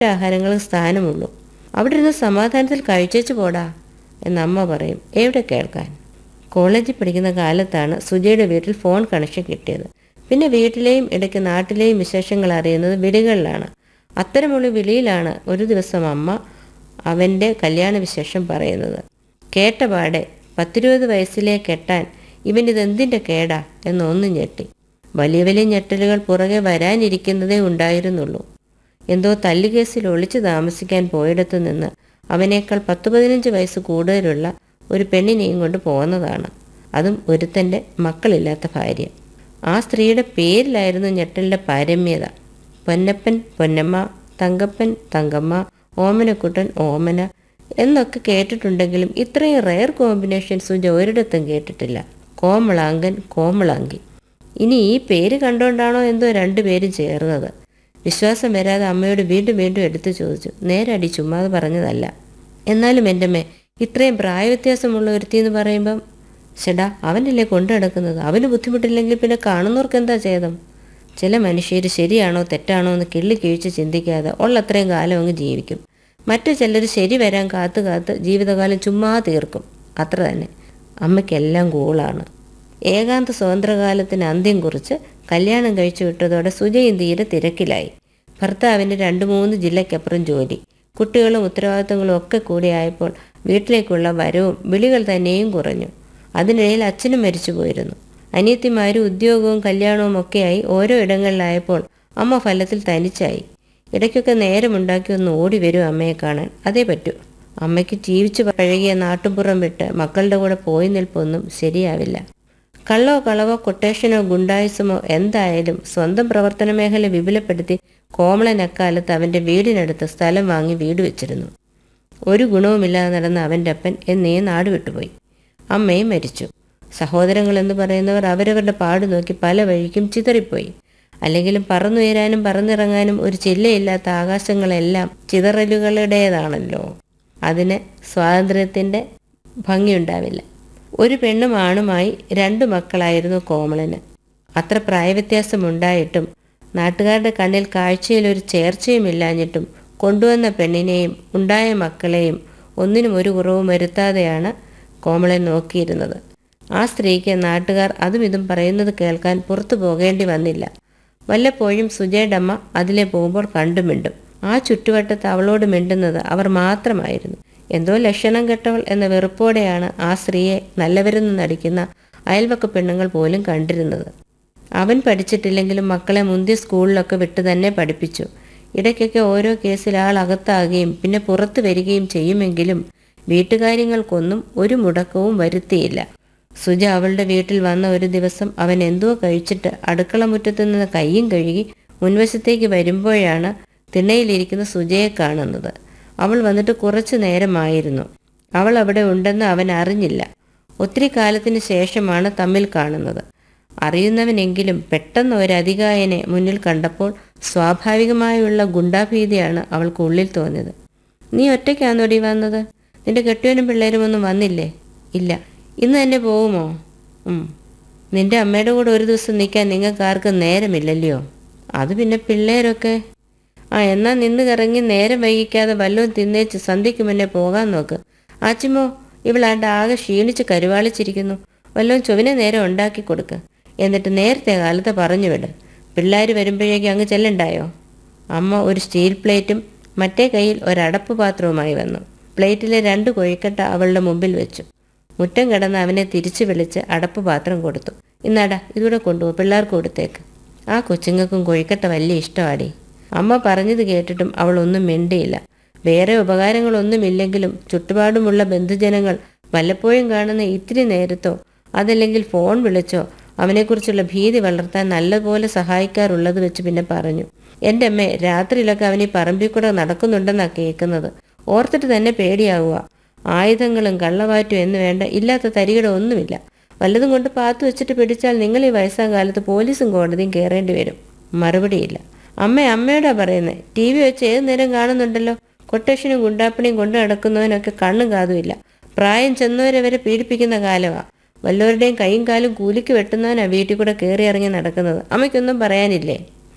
ആഹാരങ്ങൾക്ക് സ്ഥാനമുള്ളൂ അവിടെ ഇരുന്ന് സമാധാനത്തിൽ കഴിച്ചേച്ച് പോടാ എന്ന് അമ്മ പറയും എവിടെ കേൾക്കാൻ കോളേജിൽ പഠിക്കുന്ന കാലത്താണ് സുജയുടെ വീട്ടിൽ ഫോൺ കണക്ഷൻ കിട്ടിയത് പിന്നെ വീട്ടിലെയും ഇടയ്ക്ക് നാട്ടിലെയും വിശേഷങ്ങൾ അറിയുന്നത് വിളികളിലാണ് അത്തരമുള്ള വിളിയിലാണ് ഒരു ദിവസം അമ്മ അവൻ്റെ കല്യാണ വിശേഷം പറയുന്നത് കേട്ടപാടെ പത്തിരുപത് വയസ്സിലെ കെട്ടാൻ ഇവനിതെന്തിൻ്റെ കേടാ എന്നൊന്ന് ഞെട്ടി വലിയ വലിയ ഞെട്ടലുകൾ പുറകെ വരാനിരിക്കുന്നതേ ഉണ്ടായിരുന്നുള്ളൂ എന്തോ തല്ലുകേസിൽ ഒളിച്ചു താമസിക്കാൻ പോയിടത്തു നിന്ന് അവനേക്കാൾ പത്ത് പതിനഞ്ച് വയസ്സ് കൂടുതലുള്ള ഒരു പെണ്ണിനെയും കൊണ്ട് പോകുന്നതാണ് അതും ഒരുത്തൻ്റെ മക്കളില്ലാത്ത ഭാര്യ ആ സ്ത്രീയുടെ പേരിലായിരുന്നു ഞെട്ടലിൻ്റെ പാരമ്യത പൊന്നപ്പൻ പൊന്നമ്മ തങ്കപ്പൻ തങ്കമ്മ ഓമനക്കുട്ടൻ ഓമന എന്നൊക്കെ കേട്ടിട്ടുണ്ടെങ്കിലും ഇത്രയും റെയർ കോമ്പിനേഷൻ സുജ ഒരിടത്തും കേട്ടിട്ടില്ല കോമളാങ്കൻ കോമളാങ്കി ഇനി ഈ പേര് കണ്ടുകൊണ്ടാണോ എന്തോ രണ്ടുപേരും ചേർന്നത് വിശ്വാസം വരാതെ അമ്മയോട് വീണ്ടും വീണ്ടും എടുത്തു ചോദിച്ചു നേരടി ചുമ്മാതെ പറഞ്ഞതല്ല എന്നാലും എൻ്റെ അമ്മേ ഇത്രയും പ്രായവ്യത്യാസമുള്ള ഒരുത്തി എന്ന് പറയുമ്പം ചേടാ അവനല്ലേ കൊണ്ടു നടക്കുന്നത് അവന് ബുദ്ധിമുട്ടില്ലെങ്കിൽ പിന്നെ കാണുന്നവർക്ക് എന്താ ഛേദം ചില മനുഷ്യർ ശരിയാണോ തെറ്റാണോ എന്ന് കിള്ളി കിഴിച്ച് ചിന്തിക്കാതെ ഉള്ളത്രയും കാലം അങ്ങ് ജീവിക്കും മറ്റു ചിലർ ശരി വരാൻ കാത്തു കാത്ത് ജീവിതകാലം ചുമ്മാ തീർക്കും അത്ര തന്നെ അമ്മയ്ക്കെല്ലാം കൂളാണ് ഏകാന്ത സ്വതന്ത്രകാലത്തിന് അന്ത്യം കുറിച്ച് കല്യാണം കഴിച്ചു വിട്ടതോടെ സുജയും തീരെ തിരക്കിലായി ഭർത്താവിന് രണ്ട് മൂന്ന് ജില്ലയ്ക്കപ്പുറം ജോലി കുട്ടികളും ഉത്തരവാദിത്തങ്ങളും ഒക്കെ കൂടിയായപ്പോൾ വീട്ടിലേക്കുള്ള വരവും വിളികൾ തന്നെയും കുറഞ്ഞു അതിനിടയിൽ അച്ഛനും മരിച്ചു പോയിരുന്നു അനിയത്തിമാരും ഉദ്യോഗവും കല്യാണവും ഒക്കെയായി ഓരോ ഇടങ്ങളിലായപ്പോൾ അമ്മ ഫലത്തിൽ തനിച്ചായി ഇടയ്ക്കൊക്കെ നേരമുണ്ടാക്കി ഒന്ന് ഓടി വരും അമ്മയെ കാണാൻ അതേ പറ്റൂ അമ്മയ്ക്ക് ജീവിച്ചു പഴകിയ നാട്ടുപുറം വിട്ട് മക്കളുടെ കൂടെ പോയി നിൽപ്പൊന്നും ശരിയാവില്ല കള്ളോ കളവോ കൊട്ടേഷനോ ഗുണ്ടായുസമോ എന്തായാലും സ്വന്തം പ്രവർത്തന മേഖല വിപുലപ്പെടുത്തി കോമളൻ അക്കാലത്ത് അവൻ്റെ വീടിനടുത്ത് സ്ഥലം വാങ്ങി വീട് വെച്ചിരുന്നു ഒരു ഗുണവുമില്ലാതെ നടന്ന അവൻ്റെ അപ്പൻ എന്നേ നാട് വിട്ടുപോയി അമ്മയും മരിച്ചു സഹോദരങ്ങൾ എന്ന് പറയുന്നവർ അവരവരുടെ പാട് നോക്കി പല വഴിക്കും ചിതറിപ്പോയി അല്ലെങ്കിലും പറന്നുയരാനും പറന്നിറങ്ങാനും ഒരു ചില്ലയില്ലാത്ത ആകാശങ്ങളെല്ലാം ചിതറലുകളുടേതാണല്ലോ അതിന് സ്വാതന്ത്ര്യത്തിൻ്റെ ഭംഗിയുണ്ടാവില്ല ഒരു പെണ്ണും ആണുമായി രണ്ടു മക്കളായിരുന്നു കോമളന് അത്ര പ്രായവ്യത്യാസമുണ്ടായിട്ടും നാട്ടുകാരുടെ കണ്ണിൽ കാഴ്ചയിൽ ഒരു ചേർച്ചയുമില്ലാഞ്ഞിട്ടും കൊണ്ടുവന്ന പെണ്ണിനെയും ഉണ്ടായ മക്കളെയും ഒന്നിനും ഒരു കുറവും വരുത്താതെയാണ് കോമളൻ നോക്കിയിരുന്നത് ആ സ്ത്രീക്ക് നാട്ടുകാർ അതും ഇതും പറയുന്നത് കേൾക്കാൻ പുറത്തു പോകേണ്ടി വന്നില്ല വല്ലപ്പോഴും സുജയുടമ്മ അതിലെ പോകുമ്പോൾ കണ്ടുമിണ്ടും ആ ചുറ്റുവട്ടത്ത് അവളോട് മിണ്ടുന്നത് അവർ മാത്രമായിരുന്നു എന്തോ ലക്ഷണം കെട്ടവൾ എന്ന വെറുപ്പോടെയാണ് ആ സ്ത്രീയെ നല്ലവരെന്ന് നടിക്കുന്ന അയൽവക്ക പെണ്ണുങ്ങൾ പോലും കണ്ടിരുന്നത് അവൻ പഠിച്ചിട്ടില്ലെങ്കിലും മക്കളെ മുന്തിയ സ്കൂളിലൊക്കെ വിട്ട് തന്നെ പഠിപ്പിച്ചു ഇടയ്ക്കൊക്കെ ഓരോ കേസിൽ ആൾ അകത്താകുകയും പിന്നെ പുറത്തു വരികയും ചെയ്യുമെങ്കിലും വീട്ടുകാര്യങ്ങൾക്കൊന്നും ഒരു മുടക്കവും വരുത്തിയില്ല സുജ അവളുടെ വീട്ടിൽ വന്ന ഒരു ദിവസം അവൻ എന്തോ കഴിച്ചിട്ട് അടുക്കള മുറ്റത്ത് നിന്ന് കൈയും കഴുകി മുൻവശത്തേക്ക് വരുമ്പോഴാണ് തിണ്ണയിലിരിക്കുന്ന സുജയെ കാണുന്നത് അവൾ വന്നിട്ട് കുറച്ചു നേരമായിരുന്നു അവൾ അവിടെ ഉണ്ടെന്ന് അവൻ അറിഞ്ഞില്ല ഒത്തിരി കാലത്തിന് ശേഷമാണ് തമ്മിൽ കാണുന്നത് അറിയുന്നവനെങ്കിലും പെട്ടെന്ന് ഒരു അധികായനെ മുന്നിൽ കണ്ടപ്പോൾ സ്വാഭാവികമായുള്ള ഗുണ്ടാഭീതിയാണ് അവൾക്ക് ഉള്ളിൽ തോന്നിയത് നീ ഒറ്റയ്ക്കാന്നോടി വന്നത് നിന്റെ കെട്ടിയവനും പിള്ളേരും ഒന്നും വന്നില്ലേ ഇല്ല ഇന്ന് തന്നെ പോകുമോ ഉം. നിന്റെ അമ്മയുടെ കൂടെ ഒരു ദിവസം നിൽക്കാൻ നിങ്ങൾക്ക് ആർക്കും നേരമില്ലല്ലയോ അത് പിന്നെ പിള്ളേരൊക്കെ ആ എന്നാ നിന്ന് കറങ്ങി നേരം വൈകിക്കാതെ വല്ലതും തിന്നേച്ച് സന്ധ്യയ്ക്ക് മുന്നേ പോകാൻ നോക്ക് ആച്ചിമോ ഇവളാണ്ട് ആകെ ക്ഷീണിച്ച് കരുവാളിച്ചിരിക്കുന്നു വല്ലതും ചൊവ്വിനെ നേരം ഉണ്ടാക്കി കൊടുക്ക് എന്നിട്ട് നേരത്തെ കാലത്ത് പറഞ്ഞു വിട് പിള്ളേർ വരുമ്പോഴേക്കും അങ്ങ് ചെല്ലണ്ടായോ അമ്മ ഒരു സ്റ്റീൽ പ്ലേറ്റും മറ്റേ കയ്യിൽ ഒരടപ്പ് പാത്രവുമായി വന്നു പ്ലേറ്റിലെ രണ്ട് കൊഴിക്കട്ട അവളുടെ മുമ്പിൽ വെച്ചു മുറ്റം കിടന്ന് അവനെ തിരിച്ചു വിളിച്ച് അടപ്പ് പാത്രം കൊടുത്തു ഇന്നാടാ ഇതൂടെ കൊണ്ടുപോ പിള്ളേർക്ക് കൊടുത്തേക്ക് ആ കൊച്ചുങ്ങൾക്കും കൊഴിക്കട്ട വലിയ ഇഷ്ടമാടി അമ്മ പറഞ്ഞത് കേട്ടിട്ടും അവൾ ഒന്നും മിണ്ടിയില്ല വേറെ ഉപകാരങ്ങളൊന്നുമില്ലെങ്കിലും ചുറ്റുപാടുമുള്ള ബന്ധുജനങ്ങൾ വല്ലപ്പോഴും കാണുന്ന ഇത്തിരി നേരത്തോ അതല്ലെങ്കിൽ ഫോൺ വിളിച്ചോ അവനെക്കുറിച്ചുള്ള ഭീതി വളർത്താൻ നല്ലപോലെ സഹായിക്കാറുള്ളത് വെച്ച് പിന്നെ പറഞ്ഞു എൻ്റെ അമ്മേ രാത്രിയിലൊക്കെ അവൻ ഈ പറമ്പിൽ കൂടെ നടക്കുന്നുണ്ടെന്നാ കേൾക്കുന്നത് ഓർത്തിട്ട് തന്നെ പേടിയാവുക ആയുധങ്ങളും കള്ളവാറ്റും എന്ന് വേണ്ട ഇല്ലാത്ത തരികിട ഒന്നുമില്ല വല്ലതും കൊണ്ട് പാത്തു വെച്ചിട്ട് പിടിച്ചാൽ നിങ്ങൾ ഈ വയസ്സാം കാലത്ത് പോലീസും കോടതിയും കയറേണ്ടി വരും മറുപടിയില്ല അമ്മ അമ്മയോടാ പറയുന്നത് ടി വി വെച്ച് ഏത് നേരം കാണുന്നുണ്ടല്ലോ കൊട്ടേഷനും ഗുണ്ടാപ്പണിയും കൊണ്ടു നടക്കുന്നവനൊക്കെ കണ്ണും കാതുമില്ല പ്രായം ചെന്നവരെ വരെ പീഡിപ്പിക്കുന്ന കാലമാ വല്ലവരുടെയും കൈയും കാലും കൂലിക്ക് വെട്ടുന്നവനാ വീട്ടിൽ കൂടെ കയറി ഇറങ്ങി നടക്കുന്നത് അമ്മയ്ക്കൊന്നും പറയാനില്ലേ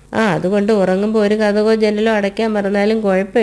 ആ അതുകൊണ്ട് ഉറങ്ങുമ്പോൾ ഒരു കഥകോ ജനലോ അടയ്ക്കാൻ മറന്നാലും കുഴപ്പമില്ല